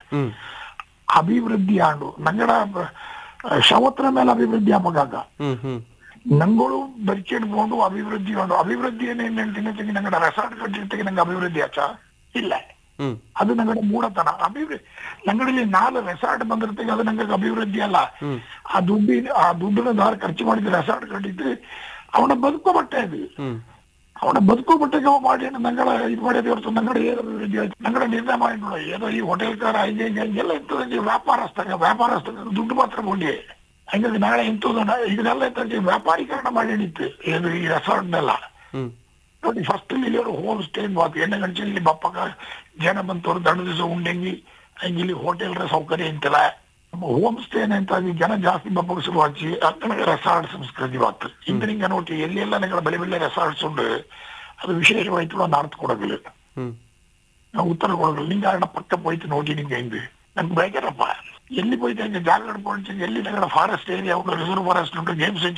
ಹ್ಮ್ ಅಭಿವೃದ್ಧಿ ಆಂಡು ನಂಗಡ ಶವತ್ರ ಮೇಲೆ ಅಭಿವೃದ್ಧಿ ಆಪಗಾಗ ಹ್ಮ್ ಹ್ಮ್ ನಂಗಳು ಬರಿಚಿಡ್ಕೊಂಡು ಅಭಿವೃದ್ಧಿ ಉಂಡು ಅಭಿವೃದ್ಧಿ ಏನೇನು ಹೇಳ್ತೀನಿ ನಂಗಡ ರೆಸಾರ್ಟ್ ಕಟ್ಟಿರ್ತೆಗೆ ನಂಗೆ ಅಭಿವೃದ್ಧಿ ಆಚ ಇಲ್ಲ ಹ್ಮ್ ಅದು ನಂಗಡ ಮೂಢತನ ಅಭಿವೃದ್ಧಿ ನಂಗಡಲ್ಲಿ ನಾಲ್ಕು ರೆಸಾರ್ಟ್ ಬಂದಿರ್ತೆಗೆ ಅದು ನಂಗೆ ಅಭಿವೃದ್ಧಿ ಅಲ್ಲ ಹ್ಮ್ ಆ ದುಡ್ಡಿನ ಆ ದುಡ್ಡಿನ ದಾರ ಖರ್ಚು ಮಾಡಿದ ರೆಸಾರ್ಟ್ ಕಟ್ಟಿದ್ದು ಅವನ ಬದುಕೋ ಬಟ್ಟೆ ಅದು ಹ್ಮ್ ಅವನ ಬದುಕೋ ಬಟ್ಟೆಗೆ ಅವ ಮಾಡಿ ನಂಗಳ ಇದು ಮಾಡಿದ ಹೊರತು ನಂಗಡ ಏನು ಅಭಿವೃದ್ಧಿ ಆಯ್ತು ನಂಗಡ ನಿರ್ಣಯ ಮಾಡಿ ನೋಡು ಏನೋ ಈ ಹೋಟೆಲ್ ಕಾರ ಹಂಗೆ ಹಿಂಗೆ ಹಂಗೆಲ್ಲ ಇರ್ತದೆ ವ್ಯಾಪಾರಸ್ಥಗ ವ್ಯಾಪಾರಸ್ಥಗ ದುಡ್ಡು ಮಾತ್ರ ಕೊಂಡಿ ಹಂಗಾಗಿ ನಾಳೆ ಇಂಥದ್ದು ನಾ- ಇದನ್ನೆಲ್ಲ ಇರ್ತದೆ ವ್ಯಾಪಾರೀಕರಣ ಮಾಡಿ ಹಿಡಿತು ಏನು ಈ ರೆಸಾರ್ಟ್ನೆಲ್ಲ ಹ್ಮ್ ನೋಡಿ ಫಸ್ಟ್ ಇಲ್ಲಿ ಹೋಮ್ ಸ್ಟೇ ಮಾತು ಎಣ್ಣೆ ಗಂಟೆಯಲ್ಲಿ ಬಪ್ಪಗ ಜನ ಬಂತವ್ರು ದಂಡ ದಿವಸ ಉಂಡೆಂಗಿ ಹಂಗೆ ಇಲ್ಲಿ ಹೋಟೆಲ್ ಸೌಕರ್ಯ ಇಂತಿಲ್ಲ ನಮ್ಮ ಹೋಮ್ ಸ್ಟೇ ಅಂತ ಆಗಿ ಜನ ಜಾಸ್ತಿ ಬಪ್ಪಗ ಶುರುವಾಚಿ ಅಕ್ಕನಿಗೆ ರೆಸಾರ್ಟ್ ಸಂಸ್ಕೃತಿ ಮಾತು ಇಂದಿನಿಂಗ ನೋಡಿ ಎಲ್ಲಿ ಎಲ್ಲ ನಿಗಳ ಬೆಲೆ ಬೆಲೆ ರೆಸಾರ್ಟ್ಸ್ ಉಂಡು ಅದು ವಿಶೇಷವಾಯ್ತು ಒಂದು ಅರ್ಥ ಕೊಡೋದಿಲ್ಲ ಹ್ಮ್ ನಾವು ಉತ್ತರ ಕೊಡೋದಿಲ್ಲ ನಿಂಗೆ ಅಣ್ಣ ಪಕ್ಕ ಹೋಯ್ತು ನೋಡಿ ನಿಂಗೆ ಹಿಂದೆ ನಂಗೆ ಬೇಕೇನಪ್ಪ ಎಲ್ಲಿ ಹೋಯ್ತು ಹಂಗೆ ಜಾಗ ಎಲ್ಲಿ ನಗರ ಫಾರೆಸ್ಟ್ ಏರಿಯಾ ಉಂಟು ರಿಸರ್ವ್ ಫಾರೆಸ್ಟ್ ಉಂಟು ಗೇಮ್